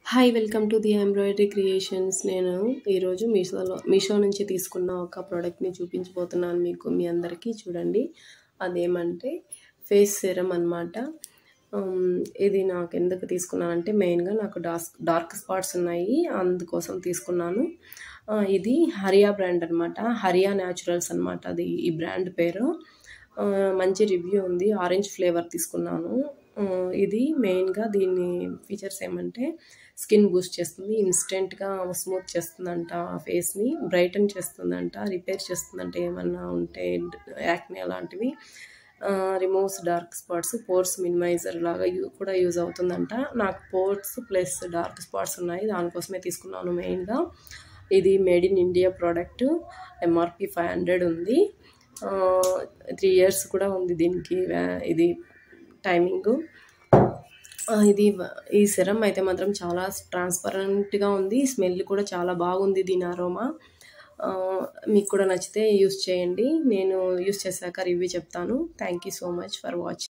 hi welcome to the embroidery creations నేను ఈరోజు మీషోలో మీషో నుంచి తీసుకున్న ఒక ప్రోడక్ట్ని చూపించబోతున్నాను మీకు మీ అందరికీ చూడండి అదేమంటే ఫేస్ సెరం అనమాట ఇది నాకు ఎందుకు తీసుకున్నానంటే మెయిన్గా నాకు డార్క్ డార్క్ స్పాట్స్ ఉన్నాయి అందుకోసం తీసుకున్నాను ఆ, ఇది హరియా బ్రాండ్ అనమాట హరియా న్యాచురల్స్ అనమాట అది ఈ బ్రాండ్ పేరు ఆ, మంచి రివ్యూ ఉంది ఆరెంజ్ ఫ్లేవర్ తీసుకున్నాను ఆ, ఇది మెయిన్గా దీని ఫీచర్స్ ఏమంటే స్కిన్ బూస్ట్ చేస్తుంది ఇన్స్టెంట్గా స్మూత్ చేస్తుందంట ఫేస్ని బ్రైటన్ చేస్తుందంట రిపేర్ చేస్తుందంట ఏమన్నా ఉంటే యాక్నే అలాంటివి removes dark spots pores minimiser లాగా యూ- కూడా యూజ్ అవుతుందంట నాకు పోర్స్ ప్లస్ డార్క్ స్పాట్స్ ఉన్నాయి దానికోసమే తీసుకున్నాను మెయిన్గా ఇది made in India product MRP five hundred ఉంది త్రీ ఇయర్స్ కూడా ఉంది దీనికి వ్యా- ఇది టైమింగ్ ఇది వ- ఈ సిరం అయితే మాత్రం చాలా ట్రాన్స్పరెంట్గా ఉంది స్మెల్ కూడా చాలా బాగుంది దీని అరోమా మీకు కూడా నచ్చితే యూస్ చేయండి నేను యూస్ చేశాక రివ్యూ చెప్తాను thank you so much for watching